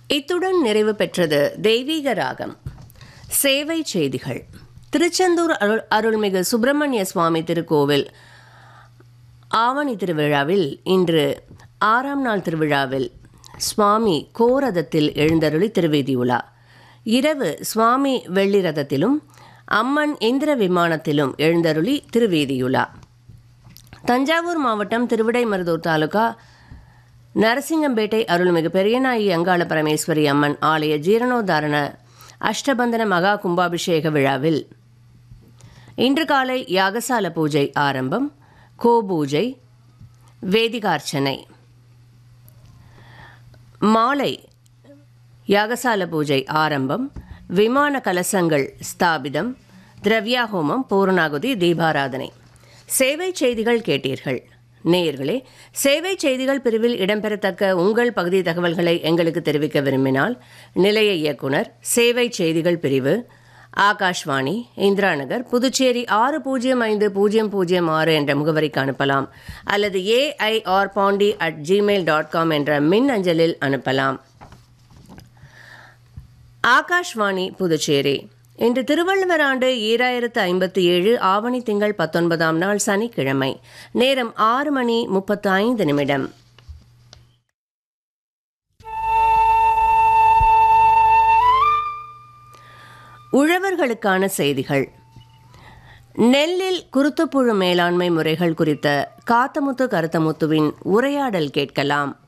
இத்துடன் நிறைவு பெற்றது தெய்வீக ராகம் சேவை செய்திகள் திருச்செந்தூர் அருள் அருள்மிகு சுப்பிரமணிய சுவாமி திருக்கோவில் ஆவணி திருவிழாவில் இன்று ஆறாம் நாள் திருவிழாவில் சுவாமி கோரதத்தில் எழுந்தருளி திருவேதியுலா இரவு சுவாமி வெள்ளி ரதத்திலும் அம்மன் இந்திர விமானத்திலும் எழுந்தருளி திருவேதியுலா தஞ்சாவூர் மாவட்டம் திருவிடைமருதூர் தாலுகா நரசிங்கம்பேட்டை அருள்மிகு பெரியநாயகி அங்காள பரமேஸ்வரி அம்மன் ஆலய ஜீரணோத்தாரண அஷ்டபந்தன மகா கும்பாபிஷேக விழாவில் இன்று காலை யாகசால பூஜை ஆரம்பம் கோபூஜை வேதிகார்ச்சனை மாலை யாகசால பூஜை ஆரம்பம் விமான கலசங்கள் ஸ்தாபிதம் திரவியாஹோமம் பூர்ணாகுதி தீபாராதனை சேவை செய்திகள் கேட்டீர்கள் நேயர்களே சேவை செய்திகள் பிரிவில் இடம்பெறத்தக்க உங்கள் பகுதி தகவல்களை எங்களுக்கு தெரிவிக்க விரும்பினால் நிலைய இயக்குனர் சேவை செய்திகள் பிரிவு ஆகாஷ்வாணி இந்திரா நகர் புதுச்சேரி ஆறு பூஜ்ஜியம் ஐந்து பூஜ்ஜியம் பூஜ்ஜியம் ஆறு என்ற முகவரிக்கு அனுப்பலாம் அல்லது AIR Pondy at Gmail dot com என்ற மின் அஞ்சலில் அனுப்பலாம் ஆகாஷ்வாணி புதுச்சேரி இன்று திருவள்ளுவர் ஆண்டு ஈராயிரத்து ஐம்பத்தி ஏழு ஆவணி திங்கள் பத்தொன்பதாம் நாள் சனிக்கிழமை நேரம் ஆறு மணி முப்பத்து ஐந்து நிமிடம் உழவர்களுக்கான செய்திகள் நெல்லில் குருத்துப்புழு மேலாண்மை முறைகள் குறித்த காத்தமுத்து கருத்தமுத்துவின் உரையாடல் கேட்கலாம்